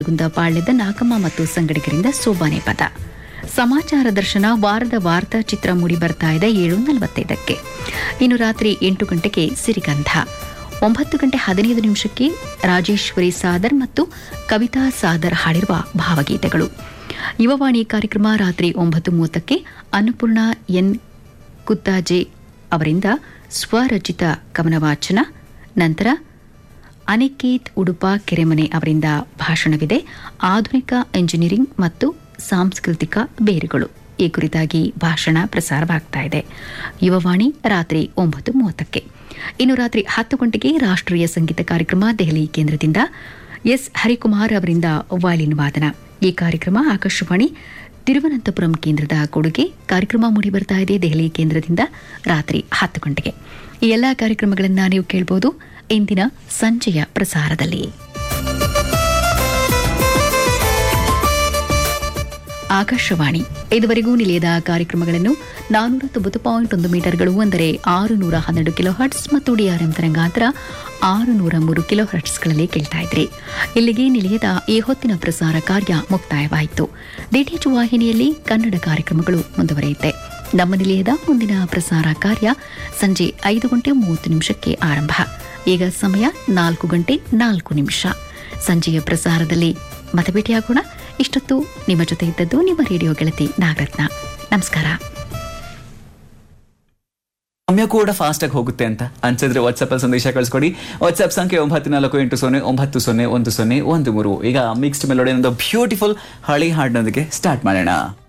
ನರಗುಂದ ಪಾಳ್ಯದ ನಾಗಮ್ಮ ಮತ್ತು ಸಂಗಡಿಗರಿಂದ ಸೋಬಾನೆ ಪದ ಸಮಾಚಾರ ದರ್ಶನ ವಾರದ ವಾರ್ತಾ ಚಿತ್ರ ಮೂಡಿ ಬರ್ತಾ ಇದೆ ಏಳು ನಲವತ್ತೈದಕ್ಕೆ ಇನ್ನು ರಾತ್ರಿ ಎಂಟು ಗಂಟೆಗೆ ಸಿರಿಗಂಧ ಒಂಬತ್ತು ಗಂಟೆ ಹದಿನೈದು ನಿಮಿಷಕ್ಕೆ ರಾಜೇಶ್ವರಿ ಸಾದರ್ ಮತ್ತು ಕವಿತಾ ಸಾದರ್ ಹಾಡಿರುವ ಭಾವಗೀತೆಗಳು ಯುವವಾಣಿ ಕಾರ್ಯಕ್ರಮ ರಾತ್ರಿ ಒಂಬತ್ತು ಮೂವತ್ತಕ್ಕೆ ಅನ್ನಪೂರ್ಣ ಎನ್ ಕುತ್ತಾಜೆ ಅವರಿಂದ ಸ್ವರಚಿತ ಕವನವಾಚನ ನಂತರ ಅನಿಕೇತ್ ಉಡುಪ ಕೆರೆಮನೆ ಅವರಿಂದ ಭಾಷಣವಿದೆ ಆಧುನಿಕ ಎಂಜಿನಿಯರಿಂಗ್ ಮತ್ತು ಸಾಂಸ್ಕೃತಿಕ ಬೇರುಗಳು ಈ ಕುರಿತಾಗಿ ಭಾಷಣ ಪ್ರಸಾರವಾಗ್ತಾ ಇದೆ ಯುವವಾಣಿ ರಾತ್ರಿ ಒಂಬತ್ತು ಮೂವತ್ತಕ್ಕೆ ಇನ್ನು ರಾತ್ರಿ ಹತ್ತು ಗಂಟೆಗೆ ರಾಷ್ಟ್ರೀಯ ಸಂಗೀತ ಕಾರ್ಯಕ್ರಮ ದೆಹಲಿ ಕೇಂದ್ರದಿಂದ ಎಸ್ ಹರಿಕುಮಾರ್ ಅವರಿಂದ ವಯಲಿನ್ ವಾದನ ಈ ಕಾರ್ಯಕ್ರಮ ಆಕಾಶವಾಣಿ ತಿರುವನಂತಪುರಂ ಕೇಂದ್ರದ ಕೊಡುಗೆ ಕಾರ್ಯಕ್ರಮ ಮೂಡಿ ಬರ್ತಾ ಇದೆ ದೆಹಲಿ ಕೇಂದ್ರದಿಂದ ರಾತ್ರಿ ಹತ್ತು ಗಂಟೆಗೆ ಈ ಎಲ್ಲಾ ಕಾರ್ಯಕ್ರಮಗಳನ್ನು ನೀವು ಕೇಳಬಹುದು ಇಂದಿನ ಸಂಜೆಯ ಪ್ರಸಾರದಲ್ಲಿ ಆಕಾಶವಾಣಿ ಇದುವರೆಗೂ ನಿಲಯದ ಕಾರ್ಯಕ್ರಮಗಳನ್ನು ನಾನೂರ ತೊಂಬತ್ತು ಪಾಯಿಂಟ್ ಒಂದು ಮೀಟರ್ಗಳು ಅಂದರೆ ಆರು ನೂರ ಹನ್ನೆರಡು ಕಿಲೋ ಹರ್ಟ್ಸ್ ಮತ್ತು ಡಿಆರ್ಎಂ ತರಂಗಾಂತರ ಆರು ನೂರ ಮೂರು ಕಿಲೋ ಹರ್ಟ್ಸ್ಗಳಲ್ಲಿ ಕೇಳ್ತಾ ಇದ್ರಿ ಇಲ್ಲಿಗೆ ನಿಲಯದ ಈ ಹೊತ್ತಿನ ಪ್ರಸಾರ ಕಾರ್ಯ ಮುಕ್ತಾಯವಾಯಿತು ಡಿಟಿಎಚ್ ವಾಹಿನಿಯಲ್ಲಿ ಕನ್ನಡ ಕಾರ್ಯಕ್ರಮಗಳು ಮುಂದುವರಿಯುತ್ತೆ ನಮ್ಮ ನಿಲಯದ ಮುಂದಿನ ಪ್ರಸಾರ ಕಾರ್ಯ ಸಂಜೆ ಐದು ಗಂಟೆ ಮೂವತ್ತು ನಿಮಿಷಕ್ಕೆ ಆರಂಭ ಈಗ ಸಮಯ ನಾಲ್ಕು ಗಂಟೆ ನಾಲ್ಕು ನಿಮಿಷ ಸಂಜೆಯ ಪ್ರಸಾರದಲ್ಲಿ ಮತ್ತೆ ಭೇಟಿಯಾಗೋಣ ಇಷ್ಟೊತ್ತು ನಿಮ್ಮ ಜೊತೆ ಇದ್ದದ್ದು ನಿಮ್ಮ ರೇಡಿಯೋ ಗೆಳತಿ ನಾಗರತ್ನ ನಮಸ್ಕಾರ ಸಮಯ ಕೂಡ ಫಾಸ್ಟ್ ಆಗಿ ಹೋಗುತ್ತೆ ಅಂತ ಅನ್ಸಿದ್ರೆ ವಾಟ್ಸ್ಆಪ್ ಅಲ್ಲಿ ಸಂದೇಶ ಕಳಿಸ್ಕೊಡಿ ವಾಟ್ಸ್ಆಪ್ ಸಂಖ್ಯೆ ಒಂಬತ್ತು ನಾಲ್ಕು ಎಂಟು ಸೊನ್ನೆ ಒಂಬತ್ತು ಸೊನ್ನೆ ಒಂದು ಸೊನ್ನೆ ಒಂದು ಮೂರು ಈಗ ಮಿಕ್ಸ್ಡ್ ಮೆಲೋಡಿ ಅನ್ನೋದು ಬ್ಯೂಟಿಫುಲ್ ಹಳಿ ಹಾಡಿನೊಂದಿಗೆ ಸ್ಟಾರ್ಟ್ ಮಾಡೋಣ